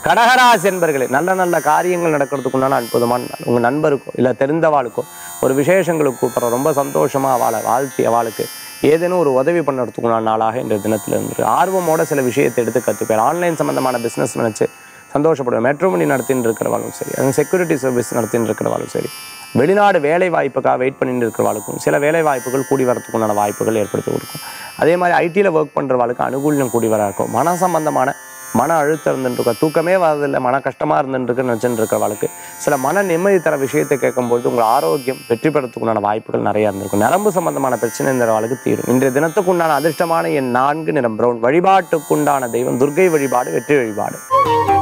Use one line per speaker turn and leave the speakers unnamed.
கடகராசி என்பர்களே நல்ல நல்ல காரியங்கள் நடக்கிறதுக்கு உண்டான அற்புதமான நாள் உங்கள் நண்பருக்கோ இல்லை தெரிந்தவாளுக்கோ ஒரு விசேஷங்களுக்கு கூப்பிட்ற ரொம்ப சந்தோஷமாக அவளை வாழ்த்தி அவளுக்கு ஏதேனும் ஒரு உதவி பண்ணுறதுக்குண்டான நாளாக இந்த தினத்தில் இருந்து ஆர்வமோட சில விஷயத்தை எடுத்து கற்றுப்பேன் ஆன்லைன் சம்மந்தமான பிஸ்னஸ் நினச்சி சந்தோஷப்படுவேன் மெட்ரோமணி நடத்தின்னு இருக்கிறவாளும் சரி அது செக்யூரிட்டி சர்வீஸ் நடத்தின்னு இருக்கிறவாளும் சரி வெளிநாடு வேலை வாய்ப்புக்காக வெயிட் பண்ணிட்டு இருக்கிறவாளுக்கும் சில வேலை வாய்ப்புகள் கூடி வரத்துக்குண்டான வாய்ப்புகள் ஏற்படுத்தி கொடுக்கும் அதே மாதிரி ஐடியில் ஒர்க் பண்ணுறவாளுக்கு அனுகூல்யம் கூடி வர இருக்கும் மன சம்பந்தமான மன அழுத்தம் இருந்துட்டு இருக்க தூக்கமே வரதில்லை மன கஷ்டமாக இருந்துட்டு இருக்குன்னு வச்சுட்டு இருக்கிறவாளுக்கு சில மன நிம்மதி தர விஷயத்தை கேட்கும்போது உங்கள் ஆரோக்கியம் வெற்றி பெறத்துக்குண்டான வாய்ப்புகள் நிறைய இருந்திருக்கும் நரம்பு சம்பந்தமான பிரச்சனை இந்த வாழ்க்கை தீரும் இன்றைய தினத்துக்குண்டான அதிர்ஷ்டமான என் நான்கு நிறம் பிரவுன் வழிபாட்டுக்குண்டான தெய்வம் துர்க்கை வழிபாடு வெற்றி வழிபாடு